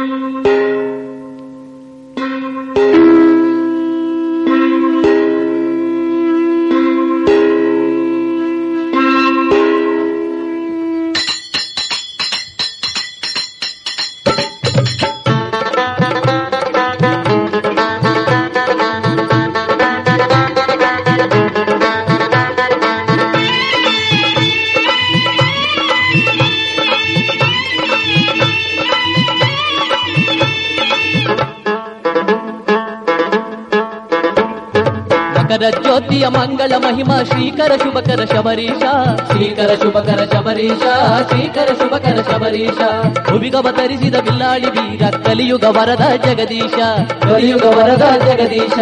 ಮಕರ ಜ್ಯೋತಿಯ ಮಂಗಳ ಮಹಿಮಾ ಶ್ರೀಕರ ಶುಭಕರ ಶಬರೀಶ ಶ್ರೀಕರ ಶುಭಕರ ಶಬರೀಶ ಶ್ರೀಕರ ಶುಭಕರ ಶಬರೀಶ ಭುವಿಗವತರಿಸಿದ ಬಿಲ್ಲಾಳಿ ವೀರ ಕಲಿಯುಗ ವರದ ಜಗದೀಶ ಕಲಿಯುಗ ವರದ ಜಗದೀಶ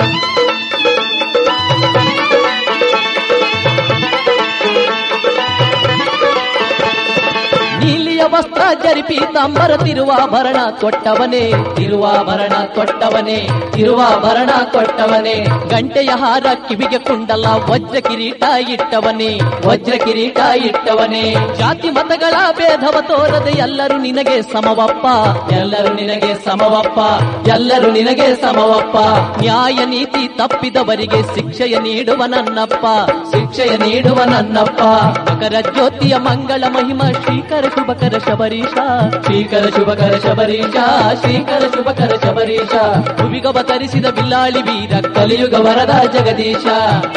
ನೀಲಿಯ ವಸ್ತ್ರ ಜರಿಪಿ ತಾಂಬರ ತಿರುವಾಭರಣ ಕೊಟ್ಟವನೇ ತಿರುವಾಭರಣ ಕೊಟ್ಟವನೇ ತಿರುವಾಭರಣ ಕೊಟ್ಟವನೇ ಗಂಟೆಯ ಹಾರ ಕಿವಿಗೆ ಕುಂಡಲ ವಜ್ರ ಕಿರೀಟ ಇಟ್ಟವನೇ ವಜ್ರ ಕಿರೀಟ ಇಟ್ಟವನೇ ಜಾತಿ ಮತಗಳ ಭೇದವ ತೋರದೆ ಎಲ್ಲರೂ ನಿನಗೆ ಸಮವಪ್ಪ ಎಲ್ಲರೂ ನಿನಗೆ ಸಮವಪ್ಪ ಎಲ್ಲರೂ ನಿನಗೆ ಸಮವಪ್ಪ ನ್ಯಾಯ ನೀತಿ ತಪ್ಪಿದವರಿಗೆ ಶಿಕ್ಷೆಯ ನೀಡುವ ನನ್ನಪ್ಪ ಶಿಕ್ಷೆಯ ನೀಡುವ ನನ್ನಪ್ಪ ಮಕರ ಜ್ಯೋತಿಯ ಮಂಗಳ ಮಹಿಮ ಶ್ರೀಕರ ಶುಭಕರ ಶಬರೀಶ ಶ್ರೀಕರ ಶುಭಕರ ಶಬರೀಶ ಶ್ರೀಕರ ಶುಭಕರ ಶಬರೀಶ ಭುವಿಗವತರಿಸಿದ ಬಿಲ್ಲಾಳಿ ವೀರ ಕಲಿಯುಗ ವರದ ಜಗದೀಶ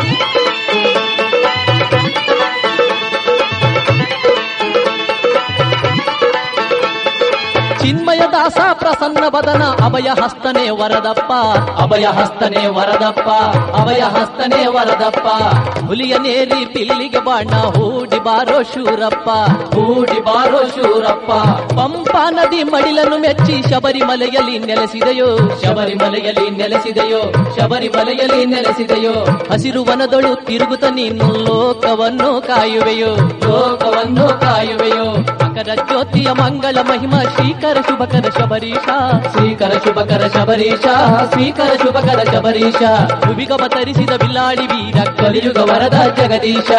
ಚಿನ್ಮಯ ದಾಸ ಪ್ರಸನ್ನ ವದನ ಅಭಯ ಹಸ್ತನೆ ವರದಪ್ಪ ಅಭಯ ಹಸ್ತನೆ ವರದಪ್ಪ ಅಭಯ ಹಸ್ತನೆ ವರದಪ್ಪ ಹುಲಿಯ ನೇರಿ ಪಿಲ್ಲಿಗೆ ಬಾಣ ಹೂಡಿ ಬಾರೋ ಶೂರಪ್ಪ ಹೂಡಿ ಬಾರೋ ಶೂರಪ್ಪ ಪಂಪಾ ನದಿ ಮಡಿಲನ್ನು ಮೆಚ್ಚಿ ಶಬರಿಮಲೆಯಲ್ಲಿ ನೆಲೆಸಿದೆಯೋ ಶಬರಿಮಲೆಯಲ್ಲಿ ನೆಲೆಸಿದೆಯೋ ಶಬರಿಮಲೆಯಲ್ಲಿ ನೆಲೆಸಿದೆಯೋ ಹಸಿರು ವನದೊಳು ತಿರುಗುತ್ತ ನೀನು ಲೋಕವನ್ನು ಕಾಯುವೆಯೋ ಲೋಕವನ್ನು ಕಾಯುವೆಯೋ ಮಕರ ಜ್ಯೋತಿಯ ಮಂಗಳ ಮಹಿಮ ಶ್ರೀಕರ ಶುಭಕರ ಶಬರೀಶ ಶ್ರೀಕರ ಶುಭಕರ ಶಬರೀಶ ಶ್ರೀಕರ ಶುಭಕರ ಶಬರೀಶ ಭುವಿಗವತರಿಸಿದ ಬಿಲ್ಲಾಳಿ ವೀರ ಕಲಿಯುಗ ವರದ ಜಗದೀಶ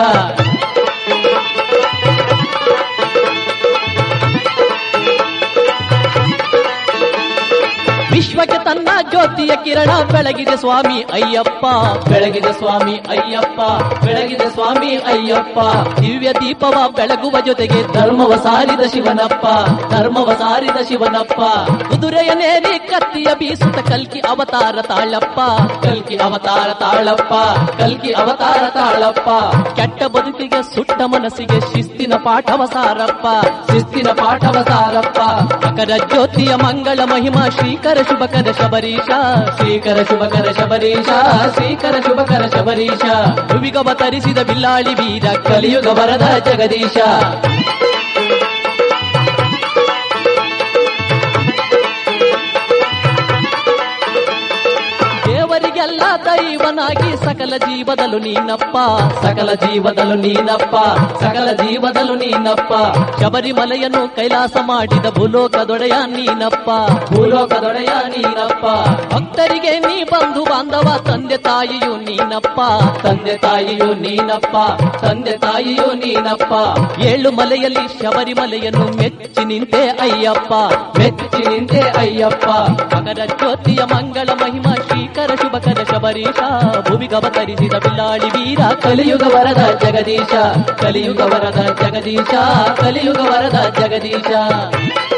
ವಿಶ್ವಕ್ಕೆ ತನ್ನ ಜ್ಯೋತಿಯ ಕಿರಣ ಬೆಳಗಿದೆ ಸ್ವಾಮಿ ಅಯ್ಯಪ್ಪ ಬೆಳಗಿದೆ ಸ್ವಾಮಿ ಅಯ್ಯಪ್ಪ ಬೆಳಗಿದೆ ಸ್ವಾಮಿ ಅಯ್ಯಪ್ಪ ದಿವ್ಯ ದೀಪವ ಬೆಳಗುವ ಜೊತೆಗೆ ಧರ್ಮವ ಸಾರಿದ ಶಿವನಪ್ಪ ಧರ್ಮವ ಸಾರಿದ ಶಿವನಪ್ಪ ಕುದುರೆಯ ನೇರಿ ಕತ್ತಿಯ ಬೀಸುತ್ತ ಕಲ್ಕಿ ಅವತಾರ ತಾಳಪ್ಪ ಕಲ್ಕಿ ಅವತಾರ ತಾಳಪ್ಪ ಕಲ್ಕಿ ಅವತಾರ ತಾಳಪ್ಪ ಕೆಟ್ಟ ಬದುಕಿಗೆ ಸುಟ್ಟ ಮನಸ್ಸಿಗೆ ಶಿಸ್ತಿನ ಪಾಠವ ಸಾರಪ್ಪ ಶಿಸ್ತಿನ ಪಾಠವ ಸಾರಪ್ಪ ಮಕರ ಜ್ಯೋತಿಯ ಮಂಗಳ ಮಹಿಮಾ ಶ್ರೀಕರ ಶುಭಕರ ಶಬರೀಶ ಶ್ರೀಕರ ಶುಭಕರ ಶಬರೀಶ ಶ್ರೀಕರ ಶುಭಕರ ಶಬರೀಶ ಭುವಿಗವತರಿಸಿದ ಬಿಲ್ಲಾಳಿ ವೀರ ಕಲಿಯುಗ ವರದ ಜಗದೀಶ ದೇವರಿಗೆಲ್ಲ ದೈವನಾಗಿ ಸಕಲ ಜೀವದಲು ನೀನಪ್ಪ ಸಕಲ ಜೀವದಲು ನೀನಪ್ಪ ಸಕಲ ಜೀವದಲು ನೀನಪ್ಪ ಶಬರಿಮಲೆಯನ್ನು ಕೈಲಾಸ ಮಾಡಿದ ಭೂಲೋಕದೊಡೆಯ ನೀನಪ್ಪ ಭೂಲೋಕದೊಡೆಯ ನೀನಪ್ಪ ಭಕ್ತರಿಗೆ ನೀ ಬಂಧು ಬಾಂಧವ ತಂದೆ ತಾಯಿಯು ನೀನಪ್ಪ ತಂದೆ ತಾಯಿಯು ನೀನಪ್ಪ ತಂದೆ ತಾಯಿಯು ನೀನಪ್ಪ ಏಳು ಮಲೆಯಲ್ಲಿ ಶಬರಿಮಲೆಯನ್ನು ಮೆಚ್ಚಿ ನಿಂತೆ ಅಯ್ಯಪ್ಪ ಮೆಚ್ಚಿ ನಿಂತೆ ಅಯ್ಯಪ್ಪ ಮಕರ ಜ್ಯೋತಿಯ ಮಂಗಳ ಮಹಿಮಾ ಶ್ರೀಕರ ಶುಭಕರ ಶಬರೀಶ ಭುವಿಗವತರಿಸಿದ ಬಿಲ್ಲಾಳಿ ವೀರ ಕಲಿಯುಗ ವರದ ಜಗದೀಶ ಕಲಿಯುಗ ವರದ ಜಗದೀಶ ಕಲಿಯುಗ ವರದ ಜಗದೀಶ